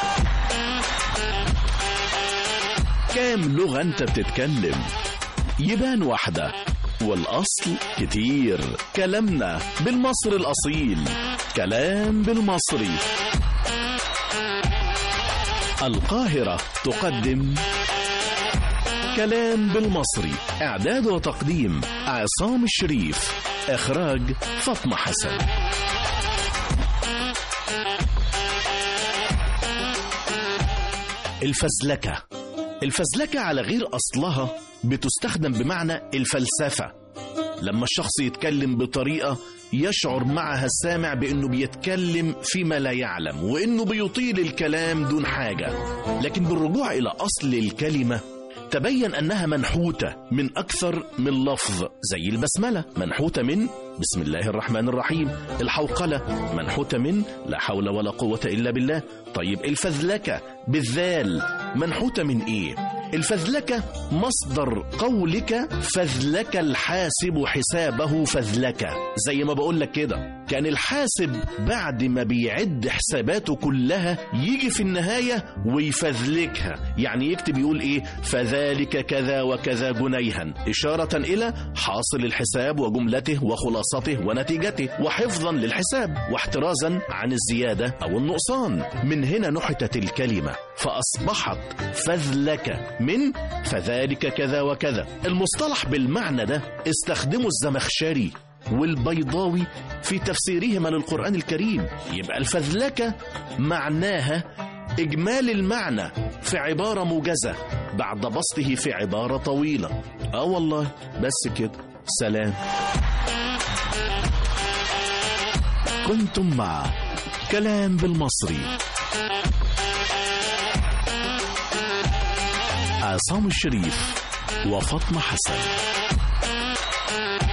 كام لغة انت بتتكلم يبان واحدة والأصل كتير كلامنا بالمصري الأصيل كلام بالمصري القاهرة تقدم كلام بالمصري إعداد وتقديم عصام الشريف إخراج فاطمة حسن الفزلكة الفزلكة على غير أصلها بتستخدم بمعنى الفلسفة لما الشخص يتكلم بطريقة يشعر معها السامع بأنه بيتكلم فيما لا يعلم وأنه بيطيل الكلام دون حاجة لكن بالرجوع إلى أصل الكلمة تبين أنها منحوتة من أكثر من لفظ زي البسملة منحوتة من بسم الله الرحمن الرحيم الحوقلة منحوتة من لا حول ولا قوة إلا بالله طيب الفذلكة بالذال منحوتة من إيه الفذلكة مصدر قولك فذلك الحاسب حسابه فذلكة زي ما بقول لك كده كان الحاسب بعد ما بيعد حساباته كلها يجي في النهاية ويفذلكها يعني يكتب يقول ايه فذلك كذا وكذا جنيها إشارة إلى حاصل الحساب وجملته وخلاصته ونتيجته وحفظا للحساب واحترازا عن الزيادة أو النقصان من هنا نحتت الكلمة فأصبحت فذلك من فذلك كذا وكذا المصطلح بالمعنى ده استخدمه الزمخشري والبيضاوي في تفسيرهما للقرآن الكريم يبقى الفذلكة معناها إجمال المعنى في عبارة موجزة بعد بسطه في عبارة طويلة آه والله بس كده سلام كنتم مع كلام بالمصري عصام الشريف وفاطمة حسن